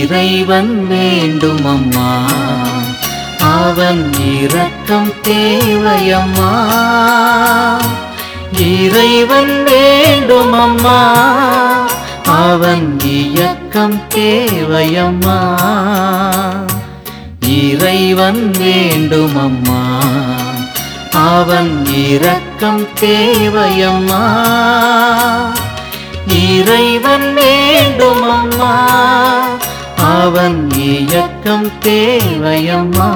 இறைவன் வேண்டும் அம்மா அவன் இரக்கம் தேவையம்மா இறைவன் வேண்டும் அம்மா அவன் இயக்கம் தேவையம்மா இறைவன் வேண்டும் அம்மா அவன் இரக்கம் தேவையம்மா இறைவன் வேண்டும் அம்மா அவன் இயக்கம் தேவையம்மா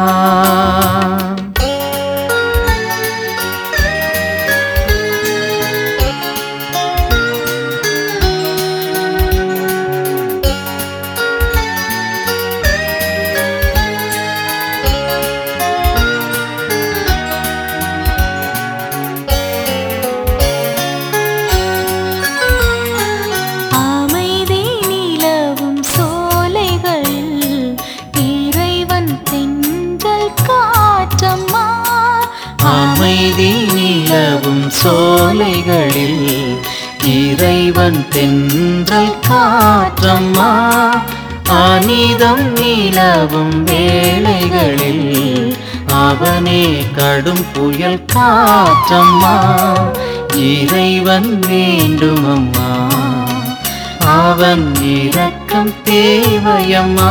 அமைதி நிலவும் சோலைகளில் இறைவன் தென்றல் காற்றம்மா அமைதி நிலவும் சோலைகளில் இறைவன் தென்றல் காற்றம்மா அனிதம் நிலவும் வேளைகளில் அவனே கடும் புயல் காற்றம்மா இறைவன் வேண்டுமம்மா அவன் இரக்கம் தேவையம்மா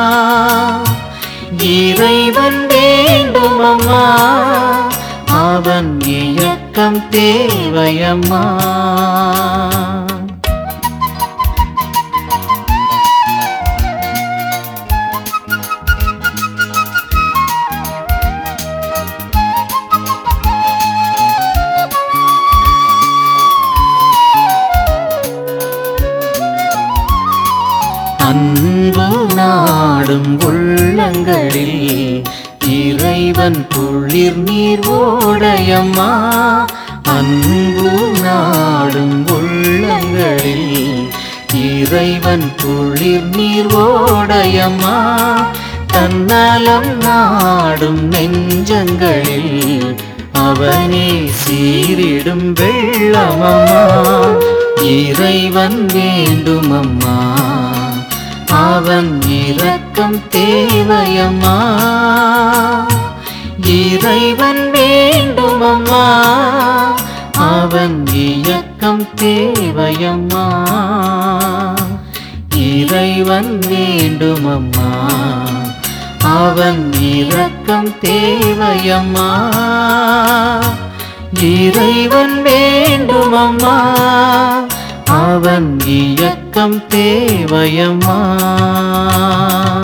இறைவன் வேண்டுமம்மா அவன் இயக்கம் தேவையம்மா அன்பு நாடும் உள்ளங்களில் இறைவன் குளிர் நீர் ஓடையம்மா அன்பு நாடும் உள்ளங்களில் இறைவன் குளிர் நீர் ஓடையம்மா தன்னலம் நாடும் நெஞ்சங்களில் அவனே சீரிடும் வெள்ளமம்மா இறைவன் வேண்டுமம்மா அவன் இரக்கம் தேவையம்மா இறைவன் வேண்டுமம்மா அவன் இயக்கம் தேவையம்மா இறைவன் வேண்டுமம்மா அவன் இரக்கம் தேவையம்மா இறைவன் வேண்டுமம்மா அவன் இயக்கம் தேவையம்மா